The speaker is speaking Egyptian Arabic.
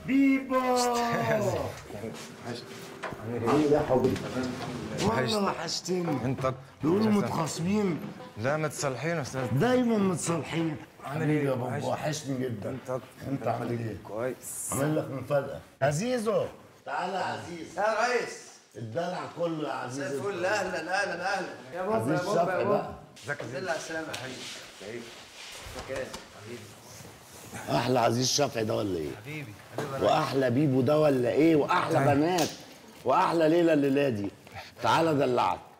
بيبو ايه يا حبيبي والله وحشت- وحشتني انت بيقولوا متخاصمين لا متصالحين يا استاذ دايما متصالحين عامل حبيبي ايه؟ يا بابا وحشني. وحشني جدا انت انت عامل ايه؟ كويس عامل لك مفاجأة عزيزو تعالى يا عزيز يا ريس الدلع كله يا عزيز زي الفل اهلا اهلا اهلا يا عزيز شفقي بقى ازيك يا الحمد زين لله على السلامه يا حبيبي ازيك يا حبيبي احلى عزيز شفعي ده ولا ايه؟ حبيبي حبيبي واحلى بيبو ده ولا ايه؟ واحلى بنات واحلى ليلى الليله دي تعالى دلعك